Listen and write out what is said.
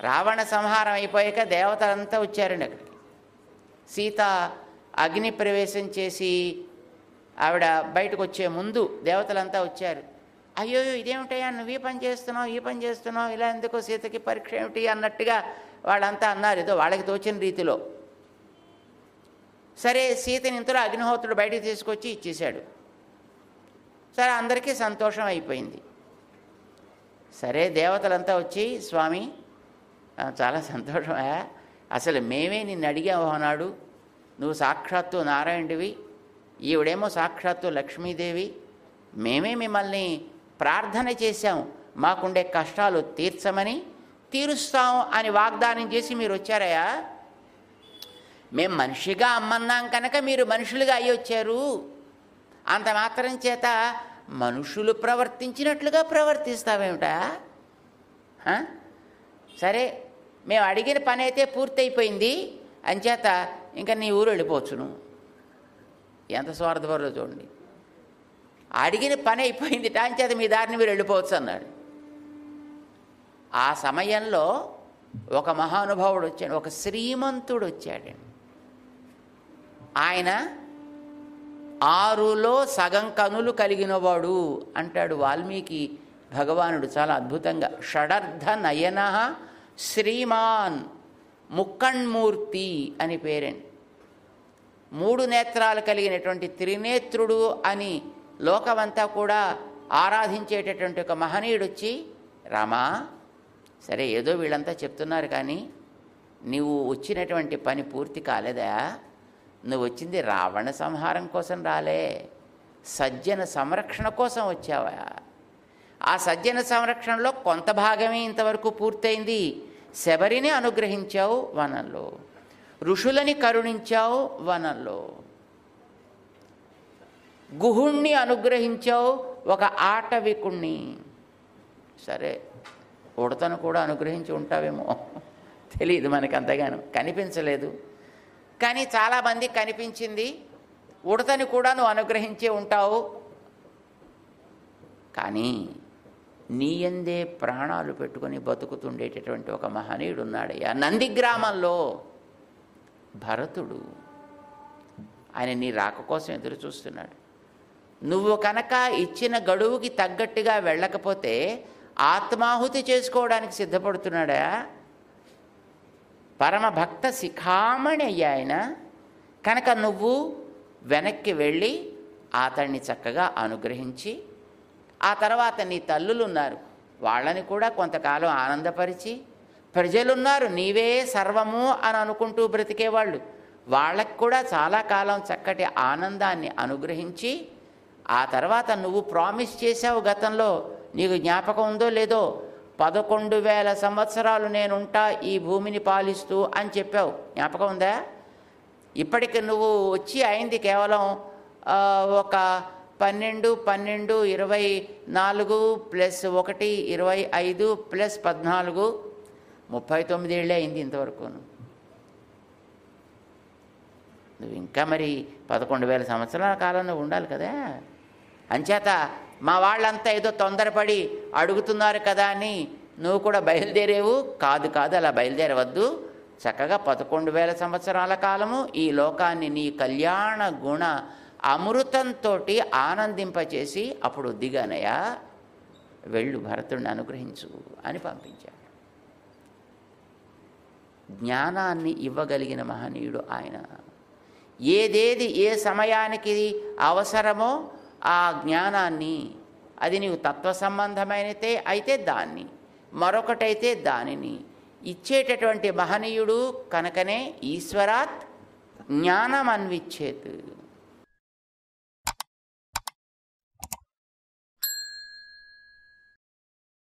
రావణ సంహారం అయిపోయాక దేవతలంతా వచ్చారండి అక్కడికి సీత అగ్ని ప్రవేశం చేసి ఆవిడ బయటకు వచ్చే ముందు దేవతలంతా వచ్చారు అయ్యో ఇదేమిటయ్యా నువ్వు ఈ పని చేస్తున్నావు ఈ పని చేస్తున్నావు ఇలా ఎందుకు సీతకి పరీక్ష ఏమిటి అన్నట్టుగా వాళ్ళంతా అన్నారు ఏదో వాళ్ళకి తోచిన రీతిలో సరే సీతని ఇంతలో అగ్నిహోత్రుడు బయటికి తీసుకొచ్చి ఇచ్చేశాడు సరే అందరికీ సంతోషం అయిపోయింది సరే దేవతలంతా వచ్చి స్వామి ఆ, చాలా సంతోషమా అసలు మేమే నిన్ను అడిగాము అన్నాడు నువ్వు సాక్షాత్తు నారాయణుడివి ఈవిడేమో సాక్షాత్తు లక్ష్మీదేవి మేమే మిమ్మల్ని ప్రార్థన చేశాం మాకుండే కష్టాలు తీర్చమని తీరుస్తాం అని వాగ్దానం చేసి మీరు వచ్చారయ్యా మేము మనిషిగా అమ్మన్నాం కనుక మీరు మనుషులుగా అయ్యి వచ్చారు అంత మాత్రం చేత మనుషులు ప్రవర్తించినట్లుగా ప్రవర్తిస్తావేమిటా ఆ? సరే మేము అడిగిన పని అయితే పూర్తయిపోయింది అంచేత ఇంకా నీ ఊరు వెళ్ళిపోవచ్చును ఎంత స్వార్థపరలో చూడండి అడిగిన పని అయిపోయింది అంచేత మీ దారిని మీరు వెళ్ళిపోవచ్చు అన్నాడు ఆ సమయంలో ఒక మహానుభావుడు వచ్చాడు ఒక శ్రీమంతుడు వచ్చాడండి ఆయన ఆరులో సగం కనులు కలిగినవాడు అంటాడు వాల్మీకి భగవానుడు చాలా అద్భుతంగా షడర్ధ నయన శ్రీమాన్ ముక్కణ్మూర్తి అని పేరండి మూడు నేత్రాలు కలిగినటువంటి త్రినేత్రుడు అని లోకమంతా కూడా ఆరాధించేటటువంటి ఒక మహనీయుడు వచ్చి రామా సరే ఏదో వీళ్ళంతా చెప్తున్నారు కానీ నీవు వచ్చినటువంటి పని పూర్తి కాలేదా నువ్వు వచ్చింది రావణ సంహారం కోసం రాలే సజ్జన సంరక్షణ కోసం వచ్చావా ఆ సజ్జన సంరక్షణలో కొంత భాగమే ఇంతవరకు పూర్తయింది శబరిని అనుగ్రహించావు వనంలో ఋషులని కరుణించావు వనంలో గుహుణ్ణి అనుగ్రహించావు ఒక ఆటవికుణ్ణి సరే ఉడతను కూడా అనుగ్రహించి ఉంటావేమో తెలియదు మనకు అంతగాను కనిపించలేదు కానీ చాలామంది కనిపించింది ఉడతని కూడా నువ్వు అనుగ్రహించే ఉంటావు కానీ నీయందే ప్రాణాలు పెట్టుకొని బతుకుతుండేటటువంటి ఒక మహనీయుడు ఉన్నాడయ్యా నంది గ్రామంలో భరతుడు ఆయన నీ రాక కోసం ఎదురు చూస్తున్నాడు నువ్వు కనుక ఇచ్చిన గడువుకి తగ్గట్టుగా వెళ్ళకపోతే ఆత్మాహుతి చేసుకోవడానికి సిద్ధపడుతున్నాడా పరమ భక్త శిఖామణి అయ్యా ఆయన కనుక నువ్వు వెనక్కి వెళ్ళి అతన్ని చక్కగా అనుగ్రహించి ఆ తర్వాత నీ తల్లులు ఉన్నారు వాళ్ళని కూడా కొంతకాలం ఆనందపరిచి ప్రజలున్నారు నీవే సర్వము అని అనుకుంటూ బ్రతికేవాళ్ళు వాళ్ళకి కూడా చాలా కాలం చక్కటి ఆనందాన్ని అనుగ్రహించి ఆ తర్వాత నువ్వు ప్రామిస్ చేసావు గతంలో నీకు జ్ఞాపకం ఉందో లేదో పదకొండు వేల సంవత్సరాలు నేనుంటా ఈ భూమిని పాలిస్తూ అని చెప్పావు జ్ఞాపకం ఉందా ఇప్పటికి నువ్వు వచ్చి అయింది కేవలం ఆ, ఒక పన్నెండు పన్నెండు ఇరవై నాలుగు ప్లస్ ఒకటి ఇరవై ఐదు ప్లస్ పద్నాలుగు ముప్పై తొమ్మిది ఏళ్ళే అయింది ఇంతవరకు నువ్వు ఇంకా మరి పదకొండు వేల సంవత్సరాల కాలంలో ఉండాలి కదా అంచేత మా వాళ్ళంతా ఏదో తొందరపడి అడుగుతున్నారు కదా అని నువ్వు కూడా బయలుదేరేవు కాదు కాదు అలా బయలుదేరవద్దు చక్కగా పదకొండు వేల సంవత్సరాల కాలము ఈ లోకాన్ని నీ కళ్యాణ గుణ అమృతంతో ఆనందింపచేసి అప్పుడు దిగానయ్యా వెళ్ళు భరతుడిని అనుగ్రహించు అని పంపించాడు జ్ఞానాన్ని ఇవ్వగలిగిన మహనీయుడు ఆయన ఏదేది ఏ సమయానికి అవసరమో ఆ జ్ఞానాన్ని అది నీవు తత్వ సంబంధమైనతే అయితే దాన్ని మరొకటైతే దానిని ఇచ్చేటటువంటి మహనీయుడు కనుకనే ఈశ్వరాత్ జ్ఞానం అన్విచ్చేత్